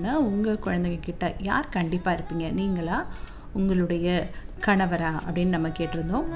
அப்படின்னா உங்கள் குழந்தைங்க கிட்ட யார் கண்டிப்பாக இருப்பீங்க நீங்களா உங்களுடைய கணவரா அப்படின்னு நம்ம கேட்டிருந்தோம்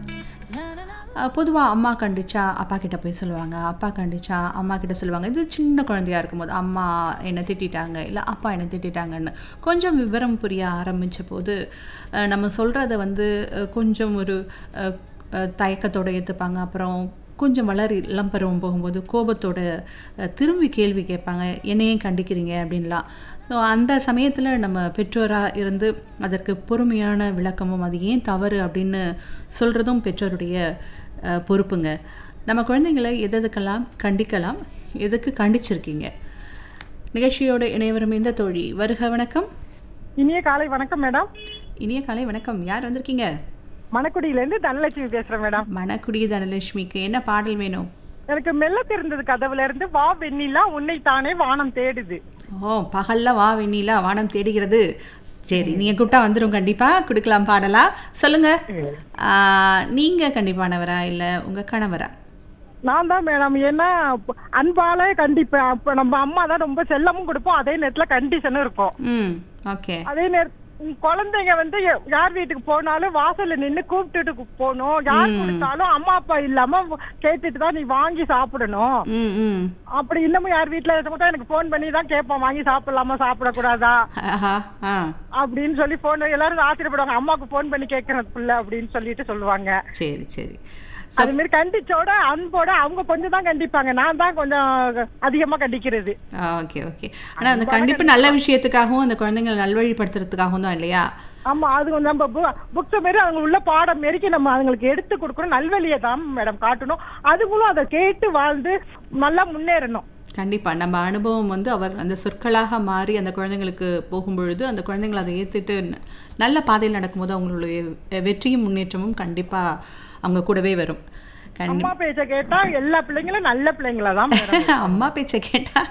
பொதுவாக அம்மா கண்டிச்சா அப்பா கிட்ட போய் சொல்லுவாங்க அப்பா கண்டிச்சா அம்மா கிட்ட சொல்லுவாங்க இது சின்ன குழந்தையா இருக்கும்போது அம்மா என்னை திட்டிட்டாங்க இல்லை அப்பா என்னை திட்டிட்டாங்கன்னு கொஞ்சம் விவரம் புரிய ஆரம்பித்த போது அஹ், நம்ம சொல்கிறத வந்து அஹ், கொஞ்சம் ஒரு அஹ், அஹ், தயக்கத்தோட ஏற்றுப்பாங்க அப்புறம் கொஞ்சம் வளரி இளம் பருவம் போகும்போது கோபத்தோட அஹ், திரும்பி கேள்வி கேட்பாங்க என்னையும் கண்டிக்கிறீங்க அப்படின்லாம் ஸோ அந்த சமயத்தில் நம்ம பெற்றோராக இருந்து அதற்கு பொறுமையான விளக்கமும் அது ஏன் தவறு அப்படின்னு சொல்கிறதும் பெற்றோருடைய அஹ், பொறுப்புங்க நம்ம குழந்தைங்களை எது எதுக்கெல்லாம் கண்டிக்கலாம் எதுக்கு கண்டிச்சிருக்கீங்க நிகழ்ச்சியோட இணையவரும் இந்த தோழி வருக வணக்கம் இனிய காலை வணக்கம் மேடம் இனிய காலை வணக்கம் யார் வந்திருக்கீங்க மணக்குடியில இருந்து தனலட்சுமி பேசுறேன் மேடம் மணக்குடி தனலட்சுமிக்கு என்ன பாடல் வேணும் எனக்கு மெல்ல திறந்தது கதவுல இருந்து வா வெண்ணிலா உன்னை தானே வானம் தேடுது ஓ பகல்ல வா வெண்ணிலா வானம் தேடுகிறது சரி நீங்க கூப்பிட்டா வந்துடும் கண்டிப்பா கொடுக்கலாம் பாடலா சொல்லுங்க ஆ, நீங்க கண்டிப்பானவரா இல்ல உங்க கணவரா நான் தான் மேடம் ஏன்னா அப்ப அன்பால கண்டிப்பேன் அப்ப நம்ம அம்மா தான் ரொம்ப செல்லமும் கொடுப்போம் அதே நேரத்துல கண்டிஷனும் இருக்கும் ம் ஓகே அதே நேரம் குழந்தைங்க வந்து ய- யார் வீட்டுக்கு போனாலும் வாசல்ல நின்னு கூப்பிட்டுட்டு போகணும் யார் கொடுத்தாலும் அம்மா அப்பா இல்லாம கேட்டுட்டு தான் நீ வாங்கி சாப்பிடணும் ம் ம் அப்படி இன்னமும் யார் வீட்டுல இருக்கும் எனக்கு ஃபோன் பண்ணி தான் கேட்போம் வாங்கி சாப்பிடலாமா சாப்பிடக்கூடாதா ஆஹா ஆ அப்படின்னு சொல்லி போன் எல்லாரும் ஆச்சரியப்படுவாங்க அம்மாவுக்கு போன் பண்ணி கேட்கறது புள்ள அப்படின்னு சொல்லிட்டு சொல்லுவாங்க சரி சரி அது மாதிரி கண்டிச்சோட அன்போட அவங்க கொஞ்சம் தான் கண்டிப்பாங்க நான் தான் கொஞ்சம் அதிகமா கண்டிக்கிறது ஓகே ஓகே ஆனா அந்த கண்டிப்பு நல்ல விஷயத்துக்காகவும் அந்த குழந்தைங்களை நல்வழிப்படுத்துறதுக்காகவும் தான் இல்லையா ஆமா அது கொஞ்சம் நம்ம புக்ஸ் மாரி அவங்க உள்ள பாடம் மாரிக்கு நம்ம அவங்களுக்கு எடுத்து கொடுக்கணும் நல்வழியை தான் மேடம் காட்டணும் அதுங்களும் அதை கேட்டு வாழ்ந்து நல்லா முன்னேறணும் கண்டிப்பா நம்ம அனுபவம் வந்து அவர் அந்த சொற்களாக மாறி அந்த குழந்தைங்களுக்கு போகும்பொழுது அந்த குழந்தைங்களை அதை ஏத்துட்டு ந- நல்ல பாதையில் நடக்கும்போது அவங்களுடைய வெ- வெற்றியும் முன்னேற்றமும் கண்டிப்பா அவங்க கூடவே வரும் கண்டி அம்மா பேச்ச கேட்டா எல்லா பிள்ளைங்களும் நல்ல பிள்ளைங்களா தான் மேடம் அம்மா பேச்சை கேட்டா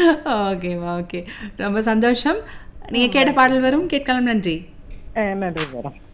ஓகேவா ஓகே ரொம்ப சந்தோஷம் நீங்க கேட்ட பாடல் வரும் கேட்கலாம் நன்றி நன்றி மேடம்